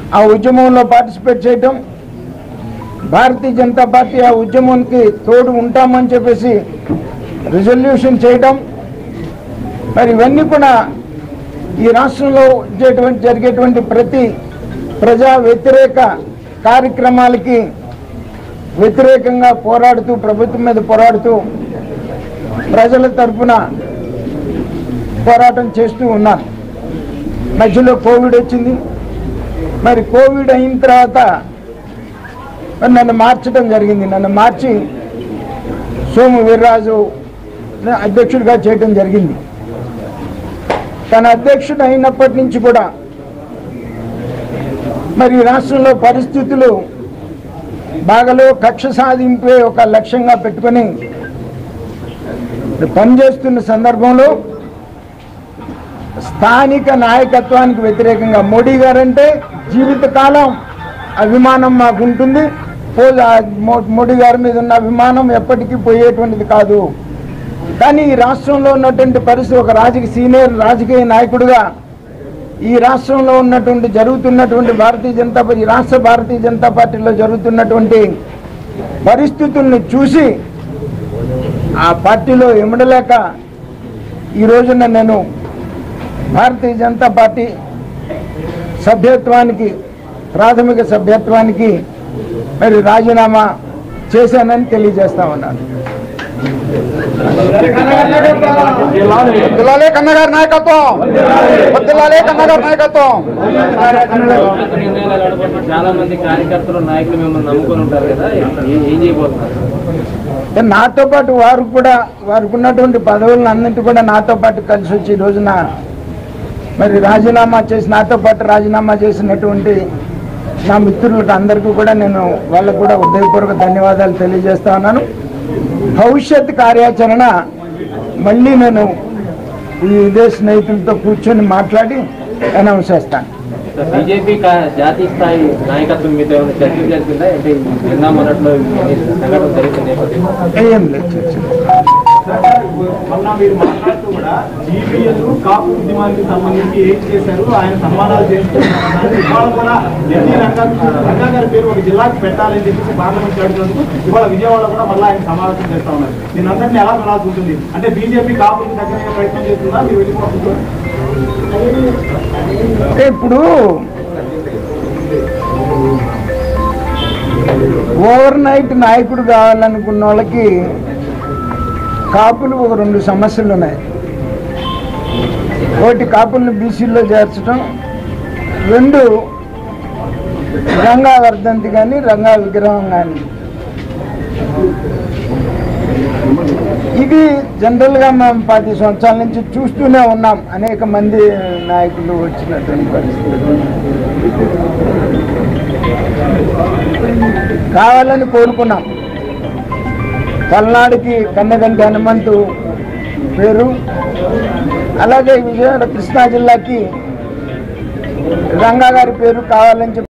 ఆ ఉద్యమంలో పార్టిసిపేట్ చేయటం భారతీయ జనతా పార్టీ ఆ ఉద్యమానికి తోడు ఉంటామని చెప్పేసి రిజల్యూషన్ చేయటం మరి ఇవన్నీ కూడా ఈ రాష్ట్రంలో వచ్చేటువంటి జరిగేటువంటి ప్రతి ప్రజా వ్యతిరేక కార్యక్రమాలకి వ్యతిరేకంగా పోరాడుతూ ప్రభుత్వం మీద పోరాడుతూ ప్రజల తరఫున పోరాటం చేస్తూ ఉన్నాను మధ్యలో కోవిడ్ వచ్చింది మరి కోవిడ్ అయిన తర్వాత మరి నన్ను మార్చడం జరిగింది నన్ను మార్చి సోము వీర్రాజు అధ్యక్షుడిగా చేయడం జరిగింది తన అధ్యక్షుడు అయినప్పటి నుంచి కూడా మరి ఈ రాష్ట్రంలో పరిస్థితులు బాగలో కక్ష సాధింపే ఒక లక్ష్యంగా పెట్టుకొని పనిచేస్తున్న సందర్భంలో స్థానిక నాయకత్వానికి వ్యతిరేకంగా మోడీ గారంటే జీవితకాలం అభిమానం మాకు ఉంటుంది పో- ఆ మో- మోడీ గారి మీద ఉన్న అభిమానం ఎప్పటికీ పోయేటువంటిది కాదు కానీ ఈ రాష్ట్రంలో ఉన్నటువంటి పరిస్థితి ఒక రాజకీయ సీనియర్ రాజకీయ నాయకుడిగా ఈ రాష్ట్రంలో ఉన్నటువంటి జరుగుతున్నటువంటి భారతీయ జనతా పార్టీ ఈ రాష్ట్ర భారతీయ జనతా పార్టీలో జరుగుతున్నటువంటి పరిస్థితుల్ని చూసి ఆ పార్టీలో ఇమడలేక ఈ రోజున నేను భారతీయ జనతా పార్టీ సభ్యత్వానికి ప్రాథమిక సభ్యత్వానికి మరి రాజీనామా చేశానని తెలియజేస్తా ఉన్నాను వద్దులాలే కన్నగారి నాయకత్వం వద్దులాలే కన్నగారి నాయకత్వం చాలా మంది కార్యకర్తలు నాయకులు మిమ్మల్ని నమ్ముకొని ఉంటారు కదా ఏ- ఏం చేయబోతున్నారు నాతో పాటు వారు కూడా వారికి ఉన్నటువంటి పదవులను అన్నింటి కూడా నాతో పాటు కలిసి వచ్చి ఈ రోజున మరి రాజీనామా చేసి నాతో పాటు రాజీనామా చేసినటువంటి నా మిత్రులకు అందరికీ కూడా నేను వాళ్ళకు కూడా ఉదయపూర్వక ధన్యవాదాలు తెలియజేస్తా ఉన్నాను భవిష్యత్ కార్యాచరణ మళ్ళీ నేను ఈ ఇదే స్నేహితులతో కూర్చొని మాట్లాడి అనౌన్స్ చేస్తాను బీజేపీ జాతీయ స్థాయి నాయకత్వం మీద ఏమైనా చర్చలు జరిగిందా అంటే నిన్న మొదట్లో ఈ సంఘటన జరిగిన నేపథ్యంలో ఏం లేదు చర్చ మొన్న మీరు మాట్లాడుతూ కూడా జీపీఎల్ కాపు ఉద్యమానికి సంబంధించి ఏం చేశారు ఆయన సన్మానాలు చేస్తున్నారు ఇవాళ కూడా ఎన్ని రంగా రంగా గారి పేరు ఒక జిల్లాకి పెట్టాలని చెప్పేసి పార్లమెంట్ అడిగినందుకు ఇవాళ విజయవాడ కూడా మళ్ళీ ఆయన సమావేశం చేస్తా ఉన్నారు దీని అందరినీ ఎలా చూడాల్సి ఉంటుంది అంటే బీజేపీ కాపులకు దగ్గర ప్రయత్నం చేస్తుందా మీరు వెళ్ళిపోతున్నారు అంటే ఇప్పుడు ఓవర్ నైట్ నాయకుడు కావాలనుకున్న వాళ్ళకి కాపులు ఒక రెండు సమస్యలు ఉన్నాయి ఒకటి కాపులను బీసీల్లో చేర్చడం రెండు రంగా వర్ధంతి కానీ రంగా విగ్రహం కానీ ఇది జనరల్గా మేము పది సంవత్సరాల నుంచి చూస్తూనే ఉన్నాం అనేక మంది నాయకులు వచ్చినటువంటి పరిస్థితి కావాలని కోరుకున్నాం పల్నాడుకి కన్నగంటి హనుమంతు పేరు అలాగే విజయవాడ కృష్ణా జిల్లాకి రంగా గారి పేరు కావాలని చెప్పి